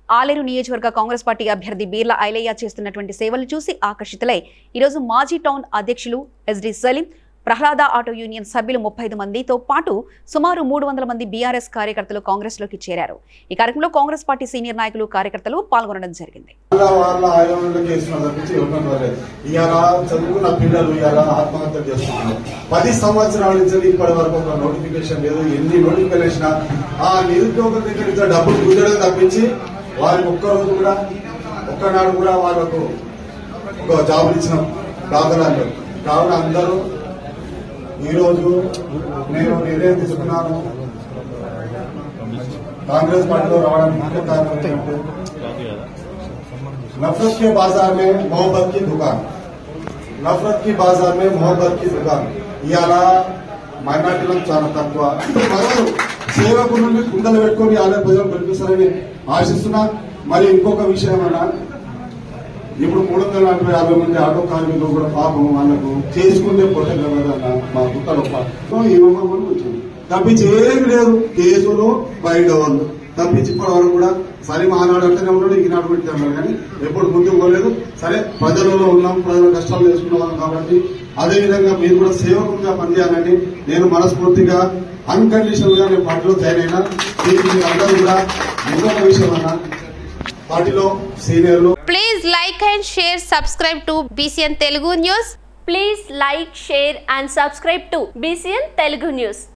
ఆలేరు నియోజకవర్గ కాంగ్రెస్ పార్టీ అభ్యర్థి బీర్ల ఐలయ్య చేస్తున్నటువంటి సేవలు చూసి ఆకర్షితులై ఈరోజు మాజీ టౌన్ అధ్యక్షులు SD Saleem Prahlada auto union సభ్యులు ముప్పై ఐదు మందితో పాటు సుమారు మూడు వందల మంది బీఆర్ఎస్ కార్యకర్తలు కాంగ్రెస్లోకి చేరారు ఈ కార్యక్రమంలో కాంగ్రెస్ పార్టీ సీనియర్ నాయకులు కార్యకర్తలు పాల్గొనడం జరిగింది వాళ్ళ వాళ్ళ ఆయోగంలో చేస్తున్నారు తప్పించి ఎవరికైనా పర్లేదు ఇవాళ చదువుకున్న పిల్లలు ఇవాళ ఆత్మహత్య చేస్తున్నారు పది సంవత్సరాల నుంచి ఇప్పటి వరకు ఒక నోటిఫికేషన్ లేదు ఎన్ని నోటిఫికేషన్ ఆ నిరుద్యోగుల దగ్గర నుంచి డబ్బులు గుంజడం తప్పించి వారికి ఒక్క రోజు కూడా ఒక్కనాడు కూడా వాళ్ళకు ఒక జాబులు ఇచ్చిన దాఖలాలు లేవు. కావున అందరూ ఈరోజు నేను నిర్ణయం తీసుకున్నాను కాంగ్రెస్ పార్టీలో రావడానికి ముఖ్య కారణం ఏంటంటే नफरत के बाजार में मोहब्बत की दुकान నఫరత్ కి బాజార్ మే మొహబ్బత్ కి దుకాన్ ఇవాళ మైనార్టీలకు చాలా తక్కువ ప్రజలు సేవకు నుండి కుండలు పెట్టుకొని ఆలయ ప్రజలు గెలిపిస్తారని ఆశిస్తున్నా మరి ఇంకొక విషయం అన్నా ఇప్పుడు మూడు వందల నలభై యాభై మంది ఆటో కార్మికులు కూడా పాపం వాళ్ళకు చేసుకుంటే పొట్టలు కదన్న మా గుట్టలు ఇవ్వమని వచ్చింది తప్పించి ఏమి లేదు కేసులు బయట వాళ్ళు తప్పించి ఇప్పటి వరకు కూడా సరే మహానాడు అంటేనే ఉన్నాడు ఈనాడు పెట్టారు కానీ ఎప్పుడు ముందుకు పోలేదు సరే ప్రజలలో ఉన్నాం ప్రజల కష్టాలు చేసుకున్న వాళ్ళం కాబట్టి అదే విధంగా మీరు కూడా సేవకులుగా పనిచేయాలని నేను మనస్ఫూర్తిగా అన్కండిషనల్ గా నేను పార్టీలో జాయిన్ అయినా దీనికి మీరు అందరూ కూడా ఇంకొక విషయం అన్నా పార్టీలో సీనియర్లు Please like and share, subscribe to BCN Telugu News. Please like, share and subscribe to BCN Telugu News.